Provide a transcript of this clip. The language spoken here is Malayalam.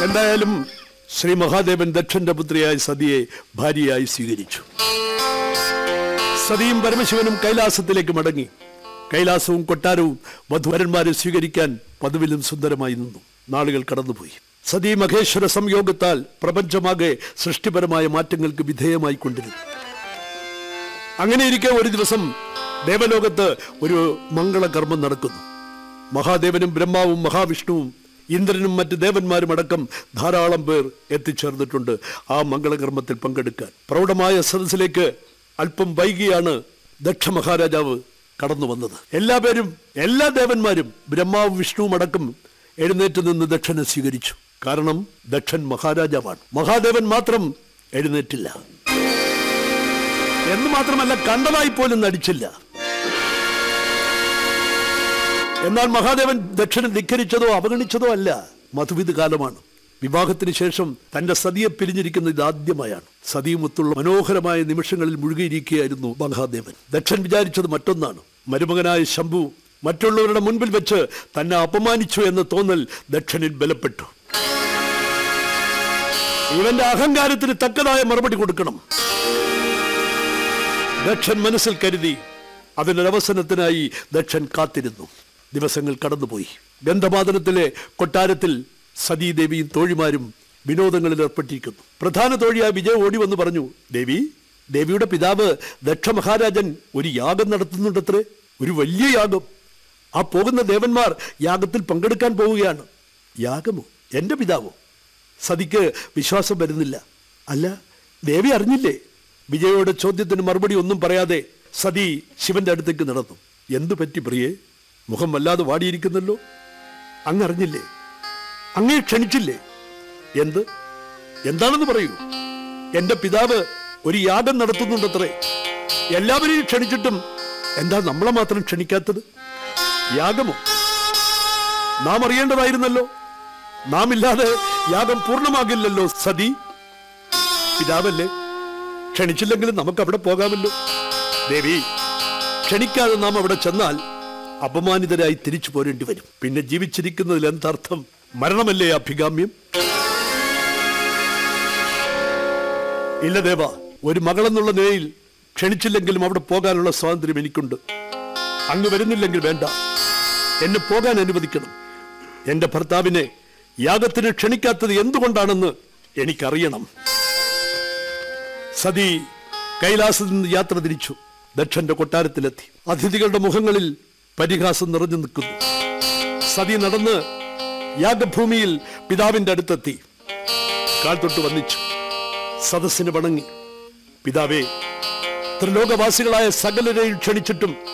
എന്തായാലും ശ്രീ മഹാദേവൻ ദക്ഷന്റെ പുത്രിയായ സതിയെ ഭാര്യയായി സ്വീകരിച്ചു സതിയും പരമശിവനും കൈലാസത്തിലേക്ക് മടങ്ങി കൈലാസവും കൊട്ടാരവും വധുവരന്മാരെ സ്വീകരിക്കാൻ പതിവിലും സുന്ദരമായി നിന്നു നാളുകൾ കടന്നുപോയി സതി മഹേശ്വര സംയോഗത്താൽ പ്രപഞ്ചമാകെ സൃഷ്ടിപരമായ മാറ്റങ്ങൾക്ക് വിധേയമായി കൊണ്ടിരുന്നു അങ്ങനെ ഇരിക്കെ ഒരു ദിവസം ദേവലോകത്ത് ഒരു മംഗളകർമ്മം നടക്കുന്നു മഹാദേവനും ബ്രഹ്മാവും മഹാവിഷ്ണുവും ഇന്ദ്രനും മറ്റ് ദേവന്മാരും അടക്കം ധാരാളം പേർ എത്തിച്ചേർന്നിട്ടുണ്ട് ആ മംഗളകർമ്മത്തിൽ പങ്കെടുക്കാൻ പ്രൗഢമായ സദസ്സിലേക്ക് അല്പം വൈകിയാണ് ദക്ഷ മഹാരാജാവ് കടന്നു വന്നത് എല്ലാ പേരും എല്ലാ ദേവന്മാരും ബ്രഹ്മാവും വിഷ്ണുവും അടക്കം എഴുന്നേറ്റ് നിന്ന് ദക്ഷനെ സ്വീകരിച്ചു കാരണം ദക്ഷൻ മഹാരാജാവാണ് മഹാദേവൻ മാത്രം എഴുന്നേറ്റില്ല എന്ന് മാത്രമല്ല കണ്ടതായി പോലും നടിച്ചില്ല എന്നാൽ മഹാദേവൻ ദക്ഷനെ ധിക്കരിച്ചതോ അവഗണിച്ചതോ അല്ല മധുവിധ കാലമാണ് വിവാഹത്തിന് ശേഷം തന്റെ സതിയെ പിരിഞ്ഞിരിക്കുന്നത് ഇതാദ്യമായാണ് സതിയുമൊത്തുള്ള മനോഹരമായ നിമിഷങ്ങളിൽ മുഴുകിയിരിക്കുകയായിരുന്നു മഹാദേവൻ ദക്ഷൻ വിചാരിച്ചത് മറ്റൊന്നാണ് മരുമകനായ ശംഭു മറ്റുള്ളവരുടെ മുൻപിൽ വെച്ച് തന്നെ അപമാനിച്ചു എന്ന തോന്നൽ ദക്ഷനിൽ ബലപ്പെട്ടു ഇവന്റെ അഹങ്കാരത്തിന് തക്കതായ മറുപടി കൊടുക്കണം ദക്ഷൻ മനസ്സിൽ കരുതി അതിനൊരവസരത്തിനായി ദക്ഷൻ കാത്തിരുന്നു ദിവസങ്ങൾ കടന്നുപോയി ഗന്ധമാദനത്തിലെ കൊട്ടാരത്തിൽ സതീദേവിയും തോഴിമാരും വിനോദങ്ങളിൽ ഏർപ്പെട്ടിരിക്കുന്നു പ്രധാന തോഴിയായ വിജയ ഓടി വന്ന് പറഞ്ഞു ദേവി ദേവിയുടെ പിതാവ് ദക്ഷ മഹാരാജൻ ഒരു യാഗം നടത്തുന്നുണ്ടത്രേ ഒരു വലിയ യാഗം ആ പോകുന്ന ദേവന്മാർ യാഗത്തിൽ പങ്കെടുക്കാൻ പോവുകയാണ് യാഗമോ എന്റെ പിതാവോ സതിക്ക് വിശ്വാസം വരുന്നില്ല അല്ല ദേവി അറിഞ്ഞില്ലേ വിജയയുടെ ചോദ്യത്തിന് മറുപടി ഒന്നും പറയാതെ സതി ശിവന്റെ അടുത്തേക്ക് നടന്നു എന്തു പറ്റി പ്രിയേ മുഖം വല്ലാതെ വാടിയിരിക്കുന്നല്ലോ അങ്ങ് അറിഞ്ഞില്ലേ അങ്ങേ ക്ഷണിച്ചില്ലേ എന്ത് എന്താണെന്ന് പറയൂ എന്റെ പിതാവ് ഒരു യാഗം നടത്തുന്നുണ്ടത്രേ എല്ലാവരെയും ക്ഷണിച്ചിട്ടും എന്താ നമ്മളെ മാത്രം ക്ഷണിക്കാത്തത് യാഗമോ നാം അറിയേണ്ടതായിരുന്നല്ലോ നാം ഇല്ലാതെ യാഗം പൂർണ്ണമാകില്ലല്ലോ സതി പിതാവല്ലേ ക്ഷണിച്ചില്ലെങ്കിലും നമുക്ക് അവിടെ പോകാമല്ലോ ദേവി ക്ഷണിക്കാതെ നാം അവിടെ ചെന്നാൽ അപമാനിതരായി തിരിച്ചു പോരേണ്ടി വരും പിന്നെ ജീവിച്ചിരിക്കുന്നതിൽ എന്തർത്ഥം മരണമല്ലേ അഭികാമ്യം ഇല്ല ദേവ ഒരു മകളെന്നുള്ള നിലയിൽ ക്ഷണിച്ചില്ലെങ്കിലും അവിടെ പോകാനുള്ള സ്വാതന്ത്ര്യം എനിക്കുണ്ട് അങ്ങ് വരുന്നില്ലെങ്കിൽ വേണ്ട എന്നെ പോകാൻ അനുവദിക്കണം എന്റെ ഭർത്താവിനെ യാഗത്തിന് ക്ഷണിക്കാത്തത് എന്തുകൊണ്ടാണെന്ന് എനിക്കറിയണം സതി കൈലാസത്തിൽ നിന്ന് യാത്ര തിരിച്ചു ദക്ഷന്റെ കൊട്ടാരത്തിലെത്തി അതിഥികളുടെ മുഖങ്ങളിൽ പരിഹാസം നിറഞ്ഞു നിൽക്കുന്നു സതി നടന്ന് യാഗഭൂമിയിൽ പിതാവിന്റെ അടുത്തെത്തി കാൽ തൊട്ട് വന്നിച്ചു സദസ്സിന് വണങ്ങി പിതാവേ ത്രിലോകവാസികളായ സകലരെയും ക്ഷണിച്ചിട്ടും